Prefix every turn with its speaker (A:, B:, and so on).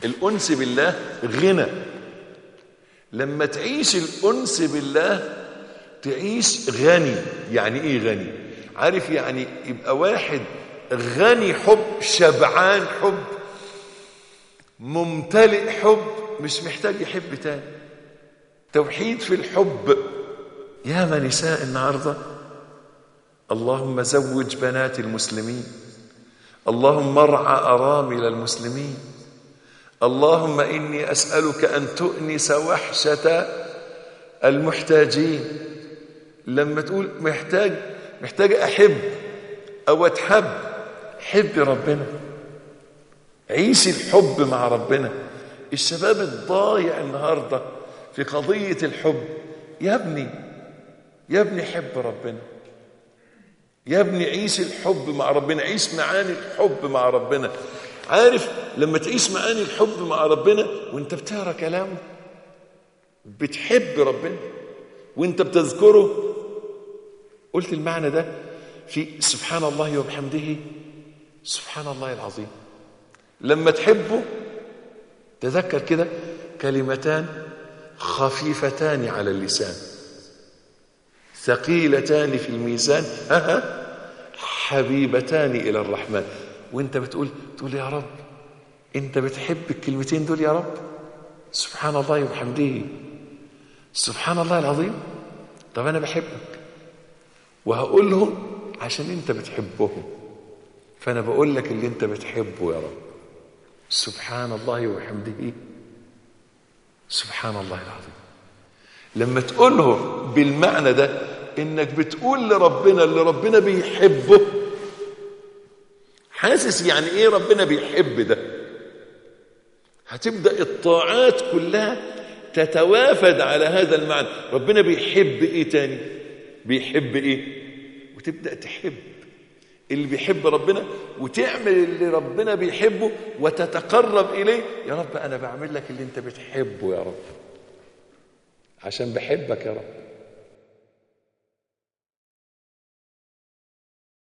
A: الأنس بالله غنى لما تعيش الأنس بالله تعيش غني يعني ايه غني عارف يعني يبقى واحد غني حب شبعان حب ممتلئ حب مش محتاج يحب تاني توحيد في الحب يا ما نساء النهارده اللهم زوج بنات المسلمين اللهم ارعى ارامل المسلمين اللهم اني اسالك ان تؤنس وحشه المحتاجين لما تقول محتاج محتاج احب او اتحب حب ربنا عيش الحب مع ربنا الشباب الضايع النهارده في قضيه الحب يا ابني يا ابني حب ربنا يا ابني عيش الحب مع ربنا عيش معاني الحب مع ربنا عارف لما تعيش معاني الحب مع ربنا وانت بتقرا كلامه بتحب ربنا وانت بتذكره قلت المعنى ده في سبحان الله وبحمده سبحان الله العظيم لما تحبه تذكر كده كلمتان خفيفتان على اللسان ثقيلتان في الميزان ها ها حبيبتان الى الرحمن وانت بتقول تقول يا رب انت بتحب الكلمتين دول يا رب سبحان الله وبحمده سبحان الله العظيم طب انا بحبك وهقولهم عشان انت بتحبهم فانا بقول لك اللي انت بتحبه يا رب سبحان الله وبحمده سبحان الله العظيم لما تقوله بالمعنى ده انك بتقول لربنا اللي ربنا بيحبه حاسس يعني ايه ربنا بيحب ده هتبدا الطاعات كلها تتوافد على هذا المعنى ربنا بيحب ايه تاني بيحب ايه وتبدا تحب اللي بيحب ربنا وتعمل اللي ربنا بيحبه وتتقرب اليه يا رب انا بعمل لك اللي انت بتحبه يا رب عشان بحبك يا رب